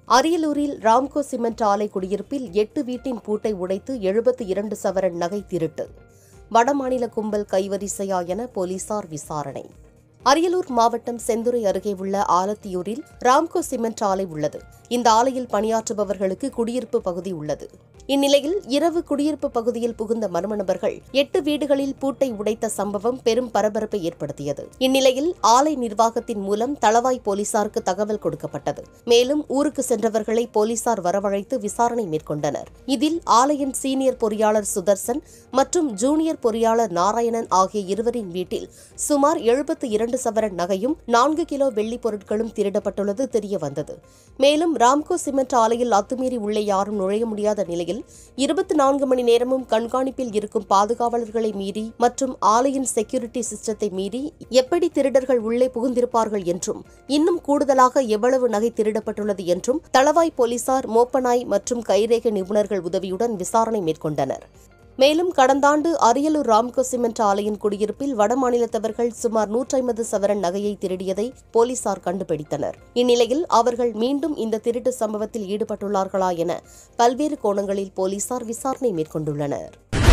அரியலூரில் ராம்கோ சிமெண்ட் ஆலை குடியிருப்பில் எட்டு வீட்டின் பூட்டை உடைத்து எழுபத்தி இரண்டு சவரன் நகை திருட்டு வடமாநில கும்பல் கைவரிசையா என போலீசார் விசாரணை அரியலூர் மாவட்டம் செந்துறை அருகே உள்ள ஆலத்தியூரில் ராம்கோ சிமெண்ட் ஆலை உள்ளது இந்த ஆலையில் பணியாற்றுபவர்களுக்கு குடியிருப்பு பகுதி உள்ளது இந்நிலையில் இரவு குடியிருப்பு பகுதியில் புகுந்த மர்ம நபர்கள் எட்டு வீடுகளில் பூட்டை உடைத்த சம்பவம் பெரும் பரபரப்பை ஏற்படுத்தியது இந்நிலையில் ஆலை நிர்வாகத்தின் மூலம் தளவாய் போலீசாருக்கு தகவல் கொடுக்கப்பட்டது மேலும் ஊருக்கு சென்றவர்களை போலீசார் வரவழைத்து விசாரணை மேற்கொண்டனர் இதில் ஆலையின் சீனியர் பொறியாளர் சுதர்சன் மற்றும் ஜூனியர் பொறியாளர் நாராயணன் ஆகிய இருவரின் வீட்டில் சுமார் எழுபத்தி இரண்டு சவரன் நகையும் நான்கு கிலோ வெள்ளிப் பொருட்களும் திருடப்பட்டுள்ளது தெரியவந்தது மேலும் ராம்கோ சிமெண்ட் ஆலையில் அத்துமீறி உள்ளே யாரும் நுழைய முடியாத நிலையில் இருபத்தி நான்கு மணி நேரமும் கண்காணிப்பில் இருக்கும் பாதுகாவலர்களை மீறி மற்றும் ஆலையின் செக்யூரிட்டி சிஸ்டத்தை மீறி எப்படி திருடர்கள் உள்ளே புகுந்திருப்பார்கள் என்றும் இன்னும் கூடுதலாக எவ்வளவு நகை திருடப்பட்டுள்ளது என்றும் தளவாய் போலீசார் மோப்பனாய் மற்றும் கைரேகை நிபுணர்கள் உதவியுடன் விசாரணை மேற்கொண்டனர் மேலும் கடந்த ஆண்டு அரியலூர் ராம்கோ சிமெண்ட் ஆலையின் குடியிருப்பில் வடமாநிலத்தவர்கள் சுமார் நூற்றி ஐம்பது சவரன் நகையை திருடியதை போலீசார் கண்டுபிடித்தனர் இந்நிலையில் அவர்கள் மீண்டும் இந்த திருட்டு சம்பவத்தில் ஈடுபட்டுள்ளார்களா என பல்வேறு கோணங்களில் போலீசார் விசாரணை மேற்கொண்டுள்ளனர்